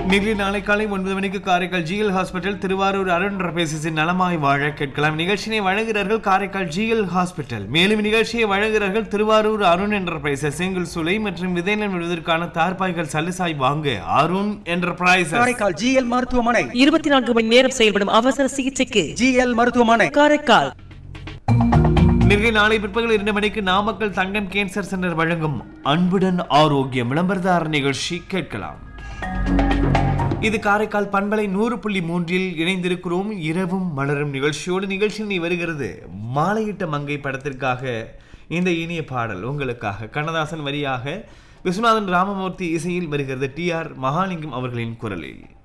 நிகழ்ச்சி நாளை காலை ஒன்பது மணிக்கு காரைக்கால் ஜிஎல் ஹாஸ்பிட்டல் திருவாரூர் அருண் ரபேசின் நலமாய் வாழ கேட்கலாம் நிகழ்ச்சியை வழங்குகிறார்கள் காரைக்கால் ஜிஎல் ஹாஸ்பிட்டல் மேலும் நிகழ்ச்சியை வழங்குகிறார்கள் திருவாரூர் அருண் என்டர்பிரைசஸ் செங்கல் சுலை மற்றும் விதைநெல் விடுவதற்கான தார்பாய்கள் சல்லுசாய் வாங்க அருண் என்டர்பிரைசஸ் காரைக்கால் ஜிஎல் மருத்துவமனை இருபத்தி நான்கு மணி நேரம் செயல்படும் அவசர சிகிச்சைக்கு ஜிஎல் மருத்துவமனை காரைக்கால் நிகழ்ச்சி நாளை பிற்பகல் இரண்டு மணிக்கு நாமக்கல் தங்கம் கேன்சர் சென்டர் வழங்கும் அன்புடன் ஆரோக்கியம் விளம்பரதார நிகழ்ச்சி கேட்கலாம் இது காரைக்கால் பண்பலை நூறு புள்ளி மூன்றில் இணைந்திருக்கிறோம் இரவும் மலரும் நிகழ்ச்சியோடு நிகழ்ச்சி நீ வருகிறது மாலையிட்ட மங்கை படத்திற்காக இந்த இனிய பாடல் உங்களுக்காக கண்ணதாசன் வரியாக விஸ்வநாதன் ராமமூர்த்தி இசையில் வருகிறது டி ஆர் மகாலிங்கம் அவர்களின் குரலில்